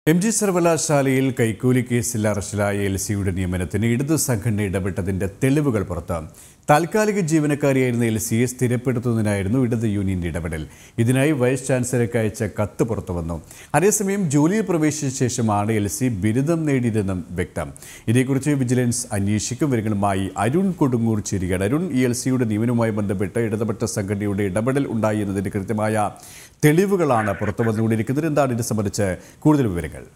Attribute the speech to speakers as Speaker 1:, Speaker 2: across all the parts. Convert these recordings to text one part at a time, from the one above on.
Speaker 1: M G സർവകലാശാലയിൽ കൈക്കൂലി കേസിൽ അറസ്റ്റിലായ എൽ സിയുടെ നിയമനത്തിന് ഇടതു സംഘടന ഇടപെട്ടതിന്റെ തെളിവുകൾ പുറത്ത് താൽക്കാലിക ജീവനക്കാരിയായിരുന്ന എൽ സിയെ സ്ഥിരപ്പെടുത്തുന്നതിനായിരുന്നു ഇടത് യൂണിയന്റെ ഇടപെടൽ ഇതിനായി വൈസ് ചാൻസലർക്ക് അയച്ച കത്ത് പുറത്തുവന്നു അതേസമയം ജോലിയിൽ പ്രവേശിച്ച ശേഷമാണ് എൽ സി ബിരുദം നേടിയതെന്നും വ്യക്തം ഇതേക്കുറിച്ച് വിജിലൻസ് അന്വേഷിക്കും വിവരങ്ങളുമായി അരുൺ കൊടുങ്ങൂർ ചേരുകയാണ് അരുൺ ഈ എൽ സിയുടെ നിയമനവുമായി ബന്ധപ്പെട്ട് ഇടതുപക്ഷ സംഘടനയുടെ ഇടപെടൽ ഉണ്ടായി എന്നതിന്റെ കൃത്യമായ തെളിവുകളാണ് പുറത്തു വന്നുകൊണ്ടിരിക്കുന്നത് എന്താണ് ഇത് സംബന്ധിച്ച് കൂടുതൽ വിവരങ്ങൾ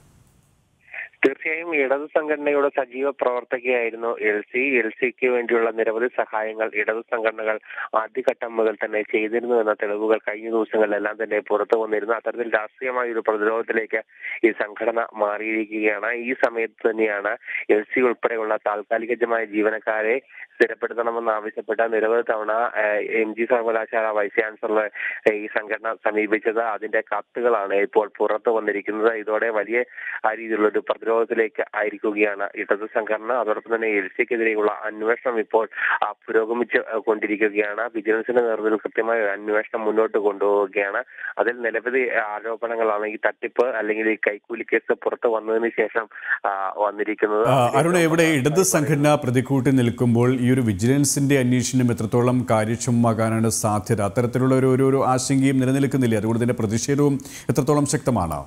Speaker 2: തീർച്ചയായും ഇടതു സംഘടനയുടെ സജീവ പ്രവർത്തകയായിരുന്നു എൽ സി എൽ സിക്ക് വേണ്ടിയുള്ള നിരവധി സഹായങ്ങൾ ഇടതു സംഘടനകൾ ആദ്യഘട്ടം മുതൽ തന്നെ ചെയ്തിരുന്നു എന്ന തെളിവുകൾ കഴിഞ്ഞ ദിവസങ്ങളിലെല്ലാം തന്നെ പുറത്തു വന്നിരുന്നു അത്തരത്തിൽ രാഷ്ട്രീയമായ ഒരു പ്രതിരോധത്തിലേക്ക് ഈ സംഘടന മാറിയിരിക്കുകയാണ് ഈ സമയത്ത് തന്നെയാണ് എൽ സി ഉൾപ്പെടെയുള്ള താൽക്കാലികമായ ജീവനക്കാരെ സ്ഥിരപ്പെടുത്തണമെന്ന് ആവശ്യപ്പെട്ട നിരവധി തവണ ഏഹ്, എം ജി സർവകലാശാല വൈസ് ചാൻസലറെ ഏഹ്, ഈ സംഘടന സമീപിച്ചത് അതിന്റെ കത്തുകളാണ് ഇപ്പോൾ പുറത്തു വന്നിരിക്കുന്നത് ഇതോടെ വലിയ ആ രീതിയിലുള്ള ഒരു പ്രതിരോധത്തിലേക്ക് ആയിരിക്കുകയാണ് ഇടതു സംഘടന അതോടൊപ്പം തന്നെ എൽ സിക്കെതിരെയുള്ള അന്വേഷണം ഇപ്പോൾ ആ, പുരോഗമിച്ച് ആ, കൊണ്ടിരിക്കുകയാണ് വിജിലൻസിന്റെ നേതൃത്വത്തിൽ കൃത്യമായ ഒരു അന്വേഷണം മുന്നോട്ട് കൊണ്ടുപോവുകയാണ് അതിൽ നിരവധി ആരോപണങ്ങളാണ് ഈ തട്ടിപ്പ് അല്ലെങ്കിൽ ഈ കൈക്കൂലി കേസ് പുറത്തു വന്നതിന് ശേഷം ആ, വന്നിരിക്കുന്നത്
Speaker 1: ആ, അരുൺ ഇവിടെ ഇടത് സംഘടന പ്രതിക്കൂട്ടി നിൽക്കുമ്പോൾ ഈ ഒരു വിജിലൻസിന്റെ അന്വേഷണം എത്രത്തോളം കാര്യക്ഷമമാകാനാണ് സാധ്യത അത്തരത്തിലുള്ള ഒരു ഒരു ഒരു ആശങ്കയും നിലനിൽക്കുന്നില്ലേ അതുകൊണ്ട് തന്നെ പ്രതിഷേധവും എത്രത്തോളം ശക്തമാണ്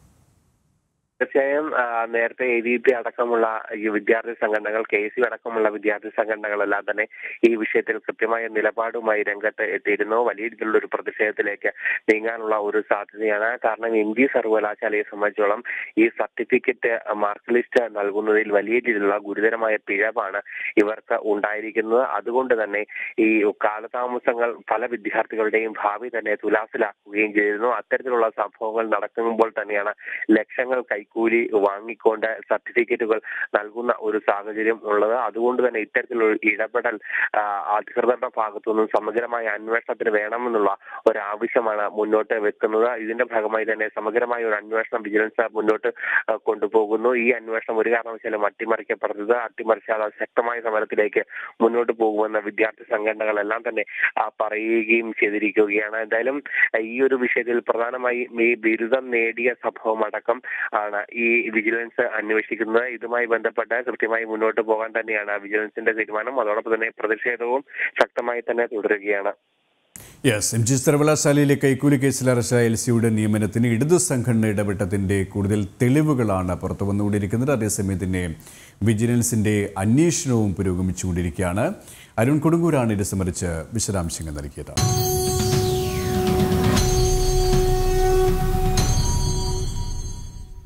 Speaker 2: തീർച്ചയായും ആ, നേരത്തെ എ വി പി അടക്കമുള്ള ഈ വിദ്യാർത്ഥി സംഘടനകൾ കെ സി അടക്കമുള്ള വിദ്യാർത്ഥി സംഘടനകളെല്ലാം തന്നെ ഈ വിഷയത്തിൽ കൃത്യമായ നിലപാടുമായി രംഗത്ത് എത്തിയിരുന്നു വലിയ രീതിയിലുള്ള ഒരു പ്രതിഷേധത്തിലേക്ക് നീങ്ങാനുള്ള ഒരു സാധ്യതയാണ് കാരണം എം ജി സർവകലാശാലയെ സംബന്ധിച്ചോളം ഈ സർട്ടിഫിക്കറ്റ് മാർക്ക് ലിസ്റ്റ് നൽകുന്നതിൽ വലിയ രീതിയിലുള്ള ഗുരുതരമായ പിഴവാണ് ഇവർക്ക് ഉണ്ടായിരിക്കുന്നത് അതുകൊണ്ട് തന്നെ ഈ കാലതാമസങ്ങൾ പല വിദ്യാർത്ഥികളുടെയും ഭാവി തന്നെ തുലാസിലാക്കുകയും ചെയ്തിരുന്നു അത്തരത്തിലുള്ള സംഭവങ്ങൾ നടക്കുമ്പോൾ തന്നെയാണ് ലക്ഷങ്ങൾ കൈക്കൂലി വാങ്ങിക്കൊണ്ട് സർട്ടിഫിക്കറ്റുകൾ നൽകുന്ന ഒരു സാഹചര്യം ഉള്ളത് അതുകൊണ്ട് തന്നെ ഇത്തരത്തിലുള്ള ഒരു ഇടപെടൽ ആ, അധികൃതരുടെ ഭാഗത്തു നിന്നും സമഗ്രമായ അന്വേഷണത്തിന് വേണമെന്നുള്ള ഒരു ആവശ്യമാണ് മുന്നോട്ട് വെക്കുന്നത് ഇതിന്റെ ഭാഗമായി തന്നെ സമഗ്രമായ ഒരു അന്വേഷണം വിജിലൻസ് മുന്നോട്ട് ആ, കൊണ്ടുപോകുന്നു ഈ അന്വേഷണം ഒരു കാരണവശാലും അട്ടിമറിക്കപ്പെടുന്നത് അട്ടിമറിച്ചാൽ അത് ശക്തമായ സമരത്തിലേക്ക് മുന്നോട്ട് പോകുമെന്ന വിദ്യാർത്ഥി സംഘടനകളെല്ലാം തന്നെ ആ, പറയുകയും ചെയ്തിരിക്കുകയാണ് എന്തായാലും ആ, ഈ ഒരു വിഷയത്തിൽ പ്രധാനമായും ഈ ബിരുദം നേടിയ സംഭവം അടക്കം ആണ് ഈ വിജിലൻസ് അന്വേഷിക്കുന്നത് ഇതുമായി ബന്ധപ്പെട്ട് കൃത്യമായി മുന്നോട്ട് പോകാൻ തന്നെയാണ് വിജിലൻസിന്റെ തീരുമാനം അതോടൊപ്പം തന്നെ പ്രതിഷേധവും ശക്തമായി തന്നെ തുടരുകയാണ്
Speaker 1: യെസ് എം ജി സർവകലാശാലയിലെ കൈക്കൂലി കേസിൽ അറസ്റ്റായ എൽ സിയുടെ നിയമനത്തിന് ഇടതു സംഘടന ഇടപെട്ടതിന്റെ കൂടുതൽ തെളിവുകളാണ് പുറത്തു വന്നുകൊണ്ടിരിക്കുന്നത് അതേസമയം തന്നെ വിജിലൻസിന്റെ അന്വേഷണവും പുരോഗമിച്ചുകൊണ്ടിരിക്കുകയാണ് അരുൺ കൊടുങ്ങൂരാണ് ഇത് സംബന്ധിച്ച് വിശദാംശങ്ങൾ നൽകിയത്